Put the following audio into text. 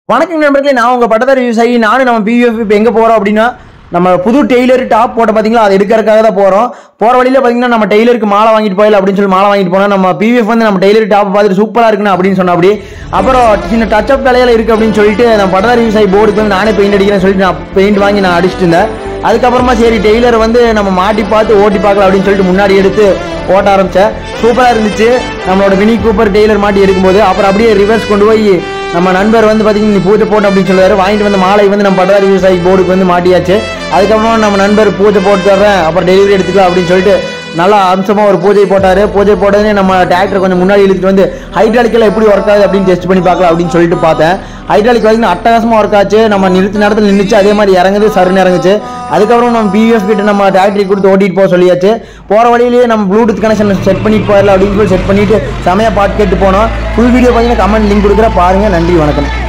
வணக்கம் நண்பர்களே நான் உங்க பட்டதாரி விவசாயி நானும் நம்ம பிவிஎஃப் இப்போ எங்க போறோம் அப்படின்னா நம்ம புது டெய்லர் டாப் போட்ட பாத்தீங்களா அதை எடுக்கிறதுக்காக தான் போறோம் போற வழியில பாத்தீங்கன்னா நம்ம டெய்லருக்கு மாலை வாங்கிட்டு போயில அப்படின்னு சொல்லி மாலை வாங்கிட்டு போனோம் நம்ம பிவிஎஃப் வந்து நம்ம டெய்லர் டாப் பார்த்துட்டு சூப்பரா இருக்குன்னு அப்படின்னு சொன்ன அப்படி அப்புறம் சின்ன டச் அப் வேலையில இருக்கு அப்படின்னு சொல்லிட்டு நம்ம பட்டதாரி விவசாயி போர்டுக்கு வந்து நானே பெயிண்ட் அடிக்கிறேன்னு சொல்லிட்டு நான் பெயிண்ட் வாங்கி நான் அடிச்சிட்டு இருந்தேன் அதுக்கப்புறமா சரி டெய்லர் வந்து நம்ம மாட்டி பார்த்து ஓட்டி பார்க்கலாம் அப்படின்னு சொல்லிட்டு முன்னாடி எடுத்து ஓட்ட ஆரம்பிச்சேன் சூப்பரா இருந்துச்சு நம்மளோட மினி கூப்பர் டெய்லர் மாட்டி எடுக்கும்போது அப்புறம் அப்படியே ரிவர்ஸ் கொண்டு போய் நம்ம நண்பர் வந்து பார்த்தீங்கன்னா நீ பூஜை போட்டு அப்படின்னு சொல்லுவாரு வாங்கிட்டு வந்த மாலை வந்து நம்ம பட்டதாரி விவசாயி போர்டுக்கு வந்து மாட்டியாச்சு அதுக்கப்புறம் நம்ம நண்பர் பூஜை போட்டு தர்றேன் அப்புறம் டெலிவரி எடுத்துக்கலாம் அப்படின்னு சொல்லிட்டு நல்லா அம்சமாக ஒரு பூஜை போட்டார் பூஜை போட்டதுனே நம்ம டிராக்டர் கொஞ்சம் முன்னாடி இழுத்துட்டு வந்து ஹைட்ராலிக்கெல்லாம் எப்படி ஒர்க் ஆகுது அப்படின்னு டெஸ்ட் பண்ணி பார்க்கலாம் அப்படின்னு சொல்லிட்டு பார்த்தேன் ஹைட்ராலிக் வந்து அட்டகாசமாக ஒர்க் ஆச்சு நம்ம நிறுத்த நேரத்தில் நின்றுச்சு அதே மாதிரி இறங்குது சருன்னு இறங்குச்சு அதுக்கப்புறம் நம்ம பிஎஃப் கிட்ட நம்ம டிராக்டரி கொடுத்து ஓட்டிட்டு போக சொல்லியாச்சு போகிற வழியிலேயே நம்ம ப்ளூடூத் கனெக்ஷன் செட் பண்ணிட்டு போயிடலாம் அப்படின்னு சொல்லி செட் பண்ணிட்டு செமையாக பாட்டு கேட்டு போனோம் ஃபுல் வீடியோ பார்த்தீங்கன்னா கமெண்ட் லிங்க் கொடுக்குற பாருங்க நன்றி வணக்கம்